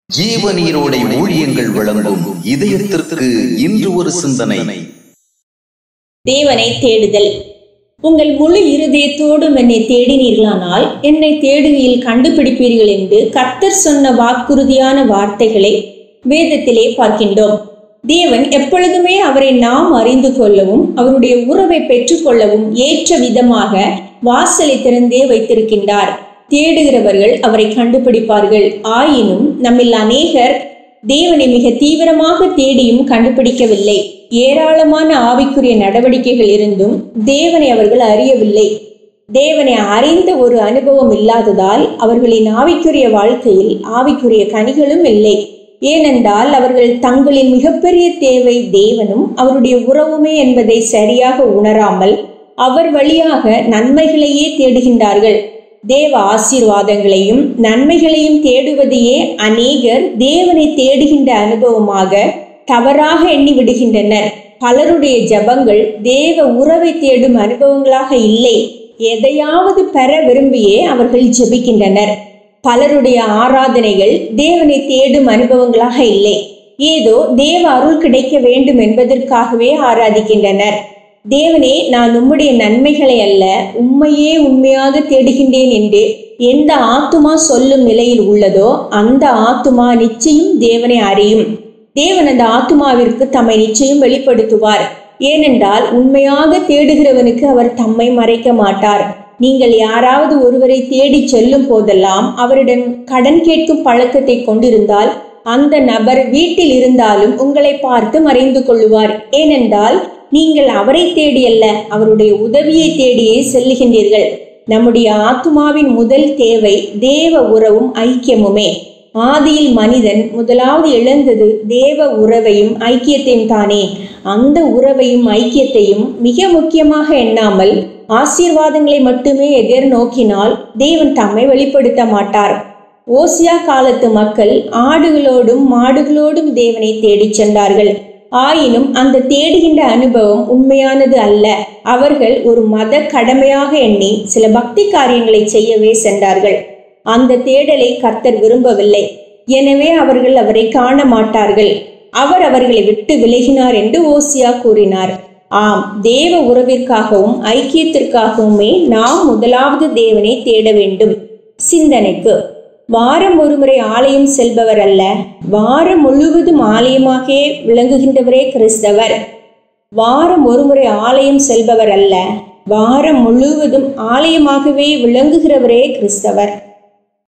ஜீவநீரோடை ஊழியங்கள் வழங்கும் இதயத்திற்கு இன்று ஒரு சிந்தனை தேவனை தேடுதல் உங்கள் முழு இருதயத்தோடும் என்னை தேடினீர்களானால் என்னை தேடுகையில் கண்டுபிடிப்பீர்கள் என்று கர்த்தர் சொன்ன வாக்குறுதியான வார்த்தைகளை வேதத்திலே பார்க்கின்றோம் தேவன் எப்பொழுதுமே அவரை நாம் அறிந்து கொள்ளவும் அவருடைய உறவை பெற்றுக்கொள்ளவும் ஏற்ற விதமாக வாசலை திறந்தே வைத்திருக்கின்றார் தேடுகிறவர்கள் அவரை கண்டுபிடிப்பார்கள் ஆயினும் நம்மில் அநேகர் தேவனை மிக தீவிரமாக தேடியும் கண்டுபிடிக்கவில்லை ஏராளமான ஆவிக்குரிய நடவடிக்கைகள் இருந்தும் தேவனை அவர்கள் அறியவில்லை தேவனை அறிந்த ஒரு அனுபவம் இல்லாததால் அவர்களின் ஆவிக்குரிய வாழ்க்கையில் ஆவிக்குரிய கனிகளும் இல்லை ஏனென்றால் அவர்கள் தங்களின் மிகப்பெரிய தேவை தேவனும் அவருடைய உறவுமே என்பதை சரியாக உணராமல் அவர் வழியாக நன்மைகளையே தேடுகின்றார்கள் தேவ ஆசீர்வாதங்களையும் நன்மைகளையும் தேடுவதையே அநேகர் தேவனை தேடுகின்ற அனுபவமாக தவறாக எண்ணி விடுகின்றனர் பலருடைய ஜபங்கள் தேவ உறவை தேடும் அனுபவங்களாக இல்லை எதையாவது பெற விரும்பியே அவர்கள் ஜெபிக்கின்றனர் பலருடைய ஆராதனைகள் தேவனை தேடும் அனுபவங்களாக இல்லை ஏதோ தேவ அருள் கிடைக்க வேண்டும் என்பதற்காகவே ஆராதிக்கின்றனர் தேவனே நான் உம்முடைய நன்மைகளை அல்ல உண்மையே உண்மையாக தேடுகின்றேன் என்று எந்த ஆத்துமா சொல்லும் நிலையில் உள்ளதோ அந்த ஆத்துமா நிச்சயம் தேவனை அறியும் தேவன் அந்த ஆத்துமாவிற்கு தம்மை நிச்சயம் வெளிப்படுத்துவார் ஏனென்றால் உண்மையாக தேடுகிறவனுக்கு அவர் தம்மை மறைக்க மாட்டார் நீங்கள் யாராவது ஒருவரை தேடி செல்லும் போதெல்லாம் அவரிடம் கடன் கேட்கும் பழக்கத்தை கொண்டிருந்தால் அந்த நபர் வீட்டில் இருந்தாலும் உங்களை பார்த்து மறைந்து கொள்ளுவார் ஏனென்றால் நீங்கள் அவரை தேடியல்ல அவருடைய உதவியை தேடியே செல்லுகின்றீர்கள் நம்முடைய ஆத்மாவின் முதல் தேவை தேவ உறவும் ஐக்கியமுமே ஆதியில் மனிதன் முதலாவது இழந்தது தேவ உறவையும் ஐக்கியத்தையும் தானே அந்த உறவையும் ஐக்கியத்தையும் மிக முக்கியமாக எண்ணாமல் ஆசீர்வாதங்களை மட்டுமே எதிர்நோக்கினால் தேவன் தம்மை வெளிப்படுத்த மாட்டார் ஓசியா காலத்து மக்கள் ஆடுகளோடும் மாடுகளோடும் தேவனை தேடிச் சென்றார்கள் ஆயினும் அந்த தேடுகின்ற அனுபவம் உண்மையானது அல்ல அவர்கள் ஒரு மத கடமையாக எண்ணி சில பக்தி காரியங்களை செய்யவே சென்றார்கள் அந்த தேடலை கர்த்தர் விரும்பவில்லை எனவே அவர்கள் அவரை காண மாட்டார்கள் அவர் அவர்களை விட்டு விலகினார் என்று ஓசியா கூறினார் ஆம் தேவ உறவிற்காகவும் ஐக்கியத்திற்காகவுமே நாம் முதலாவது தேவனை தேட வேண்டும் சிந்தனைக்கு வாரம் ஒருமுறை ஆலயம் செல்பவர் அல்ல வாரம் முழுவதும் ஆலயமாக விளங்குகின்றவரே கிறிஸ்தவர் வாரம் ஒருமுறை ஆலயம் செல்பவர் அல்ல வாரம் முழுவதும் ஆலயமாகவே விளங்குகிறவரே கிறிஸ்தவர்